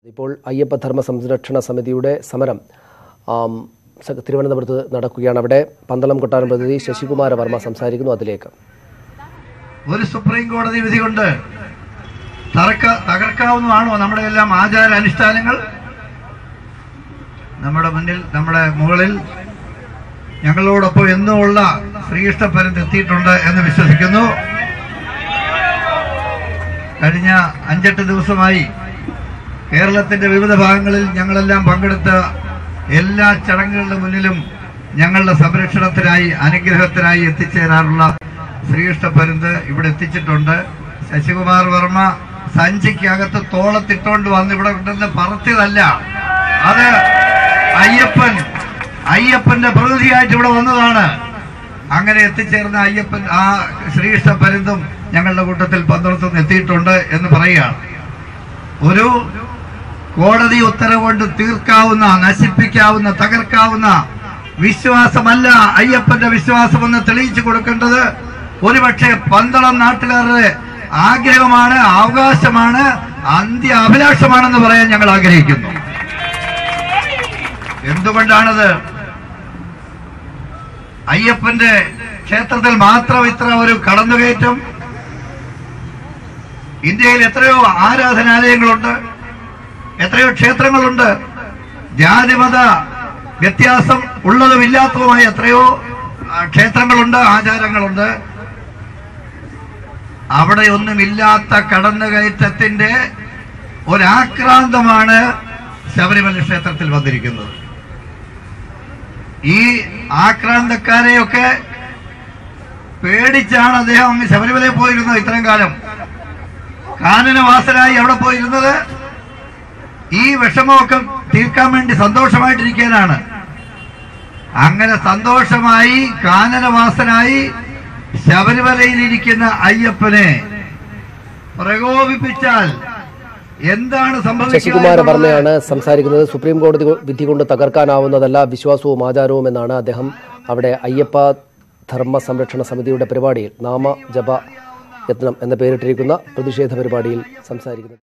ഇപ്പോൾ അയ്യപ്പധർമ്മ സംരക്ഷണ സമിതിയുടെ സമരം ആം, സ- തിരുവനന്തപുരത്ത് നടക്കുകയാണ് അവിടെ പന്തളം കൊട്ടാരം പ്രതിനിധി ശശികുമാര വർമ്മ സംസാരിക്കുന്നു അതിലേക്ക് ഒരു സുപ്രീം കോടതി വിധി കൊണ്ട് തറക്ക തകർക്കാവുന്നതാണോ നമ്മുടെ എല്ലാം ആചാര അനുഷ്ഠാനങ്ങൾ നമ്മുടെ മുന്നിൽ നമ്മുടെ മുകളിൽ ഞങ്ങളോടൊപ്പം എന്നുമുള്ള ശ്രീകൃഷ്ണപരത്ത് എത്തിയിട്ടുണ്ട് എന്ന് വിശ്വസിക്കുന്നു കഴിഞ്ഞ അഞ്ചെട്ട് ദിവസമായി കേരളത്തിന്റെ വിവിധ ഭാഗങ്ങളിൽ ഞങ്ങളെല്ലാം പങ്കെടുത്ത എല്ലാ ചടങ്ങുകളുടെ മുന്നിലും ഞങ്ങളുടെ സംരക്ഷണത്തിനായി അനുഗ്രഹത്തിനായി എത്തിച്ചേരാറുള്ള ശ്രീകൃഷ്ണ പരുന്ത് ഇവിടെ എത്തിച്ചിട്ടുണ്ട് ശശികുമാർ വർമ്മ സഞ്ചിക്കകത്ത് തോളത്തിട്ടോണ്ട് വന്ന് ഇവിടെ കൊണ്ടുവന്ന് പറത്തിയതല്ല അത് അയ്യപ്പൻ അയ്യപ്പന്റെ പ്രതിനിധിയായിട്ട് ഇവിടെ വന്നതാണ് അങ്ങനെ എത്തിച്ചേർന്ന അയ്യപ്പൻ ആ ശ്രീകൃഷ്ണ പരുന്തും ഞങ്ങളുടെ കൂട്ടത്തിൽ പന്തളത്തുനിന്ന് എത്തിയിട്ടുണ്ട് എന്ന് പറയുകയാണ് ഒരു കോടതി ഉത്തരവ് കൊണ്ട് തീർക്കാവുന്ന നശിപ്പിക്കാവുന്ന തകർക്കാവുന്ന വിശ്വാസമല്ല അയ്യപ്പന്റെ വിശ്വാസമെന്ന് തെളിയിച്ചു കൊടുക്കേണ്ടത് ഒരുപക്ഷെ പന്തളം നാട്ടുകാരുടെ ആഗ്രഹമാണ് അവകാശമാണ് അന്ത്യ അഭിലാഷമാണെന്ന് പറയാൻ ഞങ്ങൾ ആഗ്രഹിക്കുന്നു എന്തുകൊണ്ടാണത് അയ്യപ്പന്റെ ക്ഷേത്രത്തിൽ മാത്രം ഇത്ര ഒരു കടന്നുകയറ്റം ഇന്ത്യയിൽ എത്രയോ ആരാധനാലയങ്ങളുണ്ട് എത്രയോ ക്ഷേത്രങ്ങളുണ്ട് ജാതിമത വ്യത്യാസം ഉള്ളതും ഇല്ലാത്തതുമായ എത്രയോ ആ, ക്ഷേത്രങ്ങളുണ്ട് ആചാരങ്ങളുണ്ട് അവിടെയൊന്നുമില്ലാത്ത കടന്നുകയറ്റത്തിന്റെ ഒരാക്രാന്തമാണ് ശബരിമല ക്ഷേത്രത്തിൽ വന്നിരിക്കുന്നത് ഈ ആക്രാന്തക്കാരെയൊക്കെ പേടിച്ചാണ് അദ്ദേഹം അങ്ങ് ശബരിമലയിൽ പോയിരുന്നത് ഇത്രയും കാലം കാനനവാസനായി അവിടെ പോയിരുന്നത് ഈ വിഷമമൊക്കെ തീർക്കാൻ വേണ്ടി സന്തോഷമായിട്ടിരിക്കാനാണ് അങ്ങനെ സന്തോഷമായി കാനനവാസനായി ശബരിമലയിലിരിക്കുന്ന അയ്യപ്പനെ പ്രകോപിപ്പിച്ചാൽ എന്താണ് സംഭവിക്കുക ശശികുമാര എന്നുള്ളത് വർമ്മയാണ് സംസാരിക്കുന്നത് സുപ്രീം കോടതി വിധി കൊണ്ട് തകർക്കാനാവുന്നതല്ല വിശ്വാസവും ആചാരവും എന്നാണ് അദ്ദേഹം അവിടെ അയ്യപ്പ ധർമ്മ സംരക്ഷണ സമിതിയുടെ പരിപാടിയിൽ നാമ ജപ യത്നം എന്ന പേരിട്ടിരിക്കുന്ന പ്രതിഷേധ പരിപാടിയിൽ സംസാരിക്കുന്നത്